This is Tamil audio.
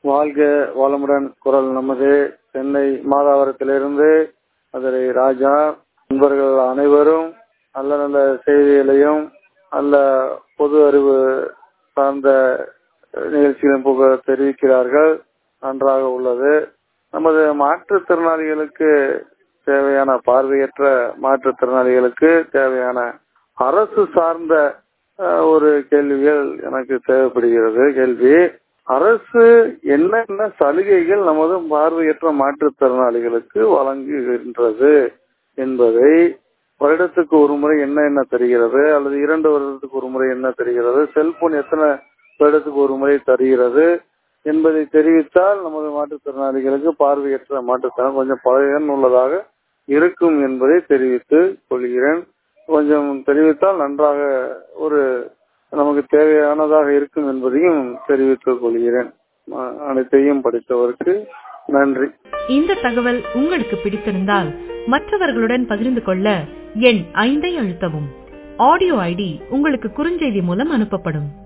வாழ்க வளமுடன் குரல் நமது சென்னை மாதாவரத்திலிருந்து மதுரை ராஜா நண்பர்கள் அனைவரும் நல்ல நல்ல செய்திகளையும் நல்ல பொது அறிவு சார்ந்த நிகழ்ச்சிகளும் புக தெரிவிக்கிறார்கள் நன்றாக உள்ளது நமது மாற்றுத்திறனாளிகளுக்கு தேவையான பார்வையற்ற மாற்றுத்திறனாளிகளுக்கு தேவையான அரசு சார்ந்த அஹ், ஒரு கேள்விகள் எனக்கு தேவைப்படுகிறது கேள்வி அரசு என்னென்ன சலுகைகள் நமது பார்வையற்ற மாற்றுத்திறனாளிகளுக்கு வழங்குகின்றது என்பதை வருடத்துக்கு ஒரு முறை என்ன என்ன தருகிறது அல்லது இரண்டு வருடத்துக்கு ஒரு முறை என்ன தருகிறது செல்போன் எத்தனை வருடத்துக்கு ஒரு முறை தருகிறது என்பதை தெரிவித்தால் நமது மாற்றுத்திறனாளிகளுக்கு பார்வையற்ற மாற்றுத்திறன் கொஞ்சம் பயன் உள்ளதாக இருக்கும் என்பதை தெரிவித்து கொள்கிறேன் கொஞ்சம் தெரிவித்தால் நன்றாக ஒரு நமக்கு தேவையானதாக இருக்கும் என்பதையும் தெரிவித்துக் கொள்கிறேன் அஹ் அனைத்தையும் படித்தவருக்கு நன்றி இந்த தகவல் உங்களுக்கு பிடித்திருந்தால் மற்றவர்களுடன் பகிர்ந்து கொள்ள எண் ஐந்தை அழுத்தவும் ஆடியோ ஐடி உங்களுக்கு குறுஞ்செய்தி மூலம் அனுப்பப்படும்